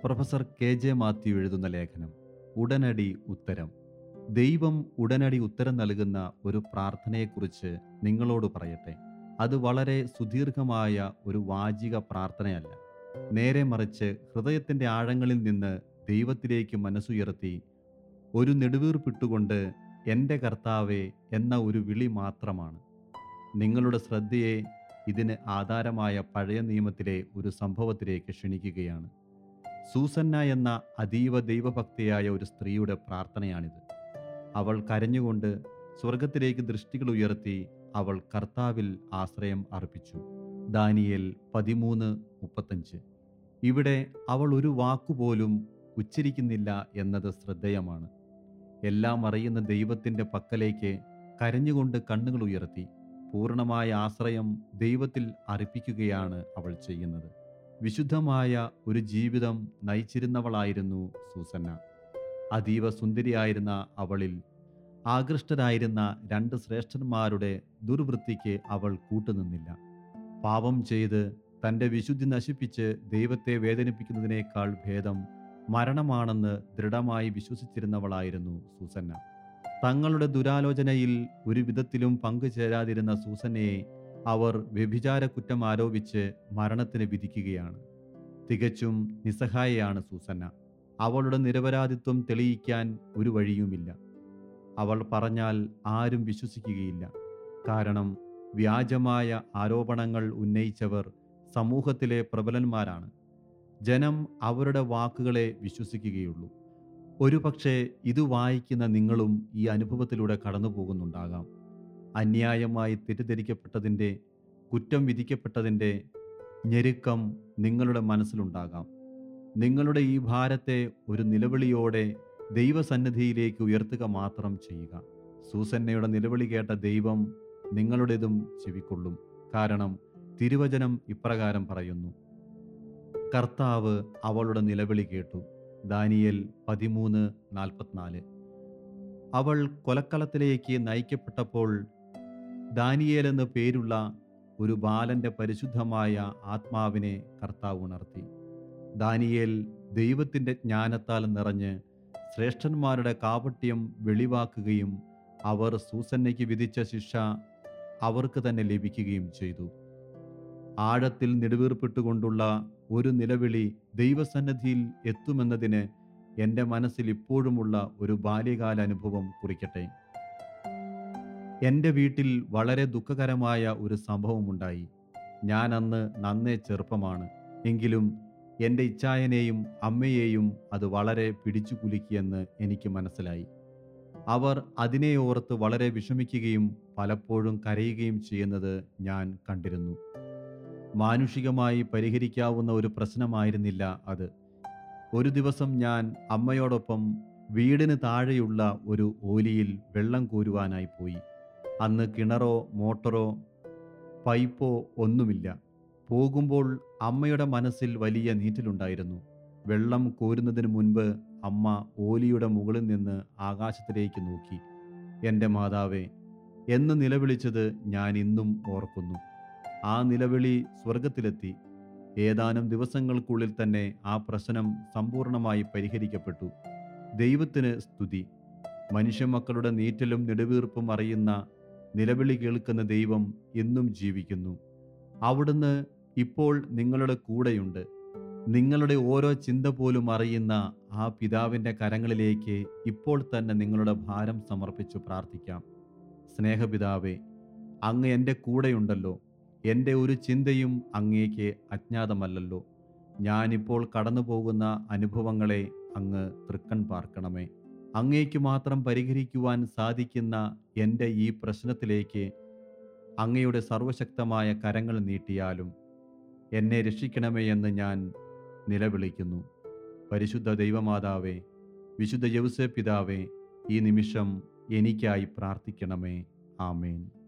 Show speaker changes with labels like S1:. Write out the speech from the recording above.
S1: professor K J Mathew എഴുതുന്ന ലേഖനം ഉടനടി ഉത്തരം ദൈവം ഉടനടി ഉത്തരം നൽകുന്ന ഒരു പ്രാർത്ഥനയെക്കുറിച്ച് നിങ്ങളോട് പറയട്ടെ അത് വളരെ സുദീർഘമായ ഒരു വാചിക പ്രാർത്ഥനയല്ല നേരെ മറിച്ച് ഹൃദയത്തിൻ്റെ ആഴങ്ങളിൽ നിന്ന് ദൈവത്തിലേക്ക് മനസ്സുയർത്തി ഒരു നെടുവീർപ്പിട്ടുകൊണ്ട് എൻ്റെ കർത്താവേ എന്ന ഒരു വിളി മാത്രമാണ് നിങ്ങളുടെ ശ്രദ്ധയെ ഇതിന് ആധാരമായ പഴയ നിയമത്തിലെ ഒരു സംഭവത്തിലേക്ക് ക്ഷണിക്കുകയാണ് സൂസന്ന എന്ന അതീവ ദൈവഭക്തിയായ ഒരു സ്ത്രീയുടെ പ്രാർത്ഥനയാണിത് അവൾ കരഞ്ഞുകൊണ്ട് സ്വർഗത്തിലേക്ക് ദൃഷ്ടികൾ ഉയർത്തി അവൾ കർത്താവിൽ ആശ്രയം അർപ്പിച്ചു ദാനിയേൽ പതിമൂന്ന് മുപ്പത്തഞ്ച് ഇവിടെ അവൾ ഒരു വാക്കുപോലും ഉച്ചരിക്കുന്നില്ല എന്നത് ശ്രദ്ധേയമാണ് എല്ലാം അറിയുന്ന ദൈവത്തിൻ്റെ പക്കലേക്ക് കരഞ്ഞുകൊണ്ട് കണ്ണുകൾ ഉയർത്തി പൂർണ്ണമായ ആശ്രയം ദൈവത്തിൽ അർപ്പിക്കുകയാണ് അവൾ ചെയ്യുന്നത് വിശുദ്ധമായ ഒരു ജീവിതം നയിച്ചിരുന്നവളായിരുന്നു സൂസന്ന അതീവ സുന്ദരിയായിരുന്ന അവളിൽ ആകൃഷ്ടരായിരുന്ന രണ്ട് ശ്രേഷ്ഠന്മാരുടെ ദുർവൃത്തിക്ക് അവൾ കൂട്ടുനിന്നില്ല പാപം ചെയ്ത് തൻ്റെ വിശുദ്ധി നശിപ്പിച്ച് ദൈവത്തെ വേദനിപ്പിക്കുന്നതിനേക്കാൾ ഭേദം മരണമാണെന്ന് ദൃഢമായി വിശ്വസിച്ചിരുന്നവളായിരുന്നു സൂസന്ന തങ്ങളുടെ ദുരാലോചനയിൽ ഒരു വിധത്തിലും പങ്കുചേരാതിരുന്ന സൂസന്നയെ അവർ വ്യഭിചാര കുറ്റം ആരോപിച്ച് മരണത്തിന് വിധിക്കുകയാണ് തികച്ചും നിസ്സഹായയാണ് സൂസന്ന അവളുടെ നിരപരാധിത്വം തെളിയിക്കാൻ ഒരു വഴിയുമില്ല അവൾ പറഞ്ഞാൽ ആരും വിശ്വസിക്കുകയില്ല കാരണം വ്യാജമായ ആരോപണങ്ങൾ ഉന്നയിച്ചവർ സമൂഹത്തിലെ പ്രബലന്മാരാണ് ജനം അവരുടെ വാക്കുകളെ വിശ്വസിക്കുകയുള്ളൂ ഒരുപക്ഷെ ഇത് വായിക്കുന്ന നിങ്ങളും ഈ അനുഭവത്തിലൂടെ കടന്നു പോകുന്നുണ്ടാകാം അന്യായമായി തെറ്റിദ്ധരിക്കപ്പെട്ടതിൻ്റെ കുറ്റം വിധിക്കപ്പെട്ടതിൻ്റെ ഞെരുക്കം നിങ്ങളുടെ മനസ്സിലുണ്ടാകാം നിങ്ങളുടെ ഈ ഭാരത്തെ ഒരു നിലവിളിയോടെ ദൈവസന്നിധിയിലേക്ക് ഉയർത്തുക മാത്രം ചെയ്യുക സൂസന്നയുടെ നിലവിളി കേട്ട ദൈവം നിങ്ങളുടേതും ചെവിക്കൊള്ളും കാരണം തിരുവചനം ഇപ്രകാരം പറയുന്നു കർത്താവ് അവളുടെ നിലവിളി കേട്ടു ദാനിയേൽ പതിമൂന്ന് നാൽപ്പത്തിനാല് അവൾ കൊലക്കളത്തിലേക്ക് നയിക്കപ്പെട്ടപ്പോൾ ദാനിയേൽ എന്ന് പേരുള്ള ഒരു ബാലന്റെ പരിശുദ്ധമായ ആത്മാവിനെ കർത്താവ് ഉണർത്തി ദാനിയേൽ ദൈവത്തിൻ്റെ ജ്ഞാനത്താൽ നിറഞ്ഞ് ശ്രേഷ്ഠന്മാരുടെ കാപട്യം വെളിവാക്കുകയും അവർ സൂസന്നയ്ക്ക് വിധിച്ച ശിക്ഷ അവർക്ക് തന്നെ ലഭിക്കുകയും ചെയ്തു ആഴത്തിൽ നെടുവീർപ്പിട്ടുകൊണ്ടുള്ള ഒരു നിലവിളി ദൈവസന്നിധിയിൽ എത്തുമെന്നതിന് എൻ്റെ മനസ്സിൽ ഇപ്പോഴുമുള്ള ഒരു ബാല്യകാല അനുഭവം കുറിക്കട്ടെ എൻ്റെ വീട്ടിൽ വളരെ ദുഃഖകരമായ ഒരു സംഭവമുണ്ടായി ഞാൻ അന്ന് നന്നേ ചെറുപ്പമാണ് എങ്കിലും എൻ്റെ ഇച്ഛായനെയും അമ്മയെയും അത് വളരെ പിടിച്ചു കുലുക്കിയെന്ന് എനിക്ക് മനസ്സിലായി അവർ അതിനെ ഓർത്ത് വളരെ വിഷമിക്കുകയും പലപ്പോഴും കരയുകയും ചെയ്യുന്നത് ഞാൻ കണ്ടിരുന്നു മാനുഷികമായി പരിഹരിക്കാവുന്ന ഒരു പ്രശ്നമായിരുന്നില്ല അത് ഒരു ദിവസം ഞാൻ അമ്മയോടൊപ്പം വീടിന് താഴെയുള്ള ഒരു ഓലിയിൽ വെള്ളം കോരുവാനായി പോയി അന്ന് കിണറോ മോട്ടറോ പൈപ്പോ ഒന്നുമില്ല പോകുമ്പോൾ അമ്മയുടെ മനസ്സിൽ വലിയ നീറ്റിലുണ്ടായിരുന്നു വെള്ളം കോരുന്നതിന് മുൻപ് അമ്മ ഓലിയുടെ മുകളിൽ നിന്ന് ആകാശത്തിലേക്ക് നോക്കി എൻ്റെ മാതാവേ എന്ന് നിലവിളിച്ചത് ഞാൻ ഇന്നും ഓർക്കുന്നു ആ നിലവിളി സ്വർഗത്തിലെത്തി ഏതാനും ദിവസങ്ങൾക്കുള്ളിൽ തന്നെ ആ പ്രശ്നം സമ്പൂർണമായി പരിഹരിക്കപ്പെട്ടു ദൈവത്തിന് സ്തുതി മനുഷ്യമക്കളുടെ നീറ്റലും നെടുവീർപ്പും അറിയുന്ന നിലവിളി കേൾക്കുന്ന ദൈവം എന്നും ജീവിക്കുന്നു അവിടുന്ന് ഇപ്പോൾ നിങ്ങളുടെ കൂടെയുണ്ട് നിങ്ങളുടെ ഓരോ ചിന്ത പോലും അറിയുന്ന ആ പിതാവിൻ്റെ കരങ്ങളിലേക്ക് ഇപ്പോൾ തന്നെ നിങ്ങളുടെ ഭാരം സമർപ്പിച്ചു പ്രാർത്ഥിക്കാം സ്നേഹപിതാവേ അങ്ങ് എൻ്റെ കൂടെയുണ്ടല്ലോ എൻ്റെ ഒരു ചിന്തയും അങ്ങേക്ക് അജ്ഞാതമല്ലല്ലോ ഞാനിപ്പോൾ കടന്നു പോകുന്ന അനുഭവങ്ങളെ അങ്ങ് തൃക്കൺ പാർക്കണമേ അങ്ങേക്ക് മാത്രം പരിഹരിക്കുവാൻ സാധിക്കുന്ന എൻ്റെ ഈ പ്രശ്നത്തിലേക്ക് അങ്ങയുടെ സർവശക്തമായ കരങ്ങൾ നീട്ടിയാലും എന്നെ രക്ഷിക്കണമേ എന്ന് ഞാൻ നിലവിളിക്കുന്നു പരിശുദ്ധ ദൈവമാതാവേ വിശുദ്ധ യൗസേ പിതാവേ ഈ നിമിഷം എനിക്കായി പ്രാർത്ഥിക്കണമേ ആമേൻ